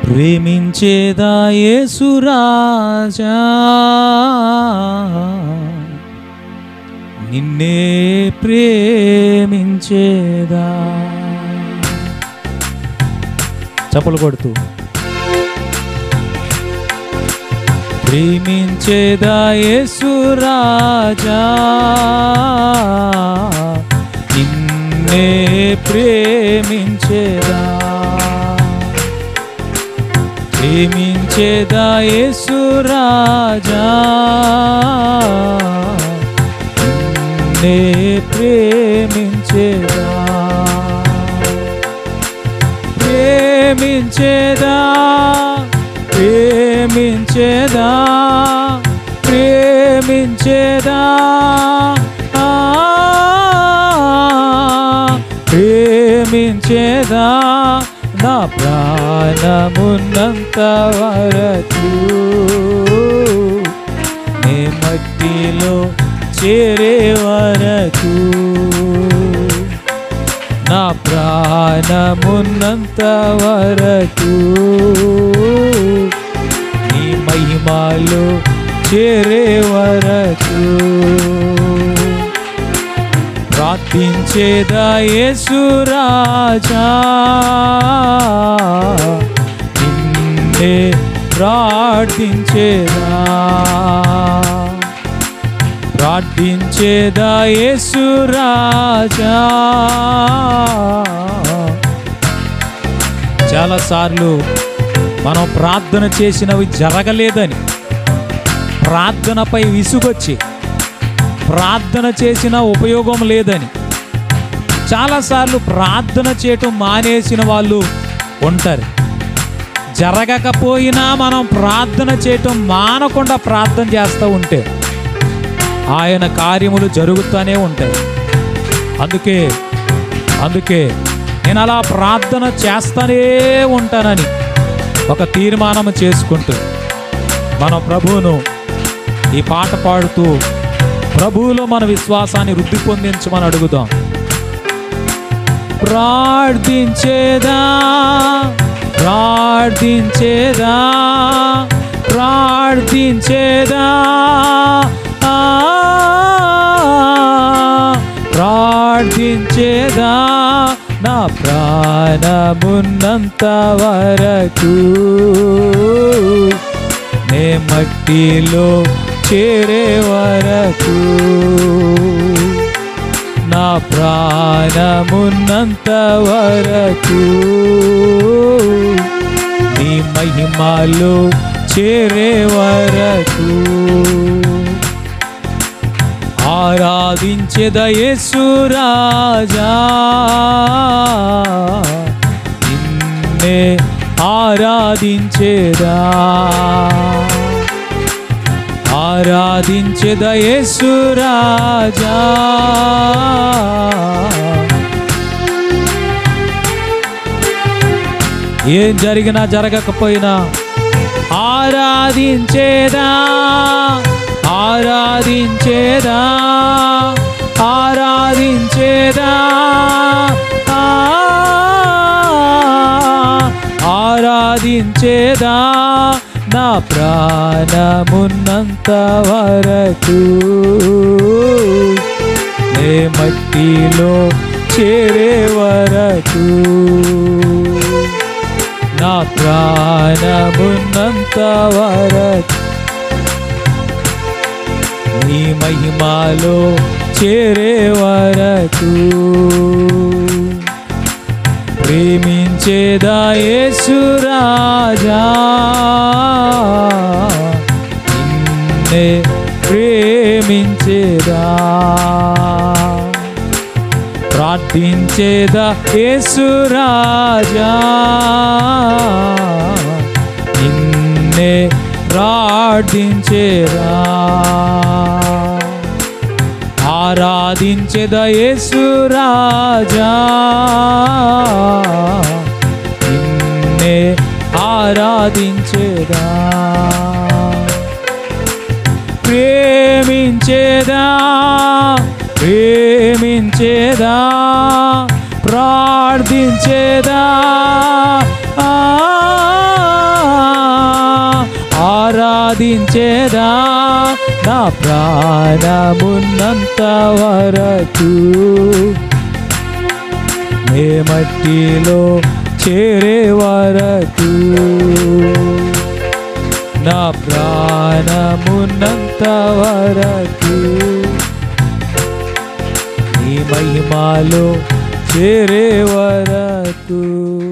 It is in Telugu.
ప్రేమించేదా యేసురాజా నిన్నే ప్రేమించేదా చప్పలు కొడుతూ ప్రేమించేదా యేసురాజా నిన్నే ప్రేమించేదా ప్రేమించేదా యేసురాజా నిన్నే ప్రేమించేదా ప్రేమించేదా ప్రేమించేదా ప్రేమించేదా ఆ, ప్రేమించేదా నా ప్రాణమున్నంత వరకు నే మట్టిలో చేరే వరకు నా ప్రాణమున్నంత వరకు నీ మహిమాలో చేరే వరకు ప్రార్థించేదా యేసురాజా నిన్నే ప్రార్థించేదా ప్రార్థించేదా యేసురాజా చాలాసార్లు మనం ప్రార్థన చేసినవి జరగలేదని ప్రార్థనపై విసుగొచ్చి ప్రార్థన చేసిన ఉపయోగం లేదని చాలాసార్లు ప్రార్థన చేయటం మానేసిన వాళ్ళు ఉంటారు జరగకపోయినా మనం ప్రార్థన చేయటం మానకుండా ప్రార్థన చేస్తూ ఉంటే ఆయన కార్యములు జరుగుతూనే ఉంటాయి అందుకే అందుకే నేను అలా ప్రార్థన చేస్తూనే ఉంటానని ఒక తీర్మానం చేసుకుంటూ మన ప్రభువును ఈ పాట పాడుతూ ప్రభువులో మన విశ్వాసాన్ని వృద్ధి పొందించమని అడుగుదాం ప్రార్థించేదా ప్రార్థించేదా ప్రార్థించేదా ఆ, ప్రార్థించేదా నా ప్రాణమున్నంత వరకు నే మట్టిలో చేరే వరకు నా ప్రాణమున్నంత వరకు నీ మహిమలో చేరే వరకు ఆరాధించెద యేసురాజా నిన్నే ఆరాధించేదా ఆరాధించెద యేసురాజా ఏం జరిగినా జరగకపోయినా ఆరాధించేదా ఆరాధించేదా ఆరాధించేదా ఆ, ఆరాధించేదా నా ప్రాణమున్నంత వరకు నే మట్టిలో చేరే వరకు నా ప్రాణమున్నంత వరకు నీ మహిమాలో చేరే వరకు ప్రేమించేదా యేసురాజా నిన్నే ప్రేమించేదా ప్రార్థించేదా యేసురాజా నిన్నే ప్రార్థించేదా ఆరాధించేద యేసురాజా నిన్నే ఆరాధించేదా ప్రేమించేదా ప్రేమించేదా ప్రార్థించేదా ఆ ఆరాధించేదా నా ప్రాణమున్నంత వరకు నే మట్టిలో చేరే వరకు నా ప్రాణమున్నంత వరకు నీ మహిమాలో చేరే వరకు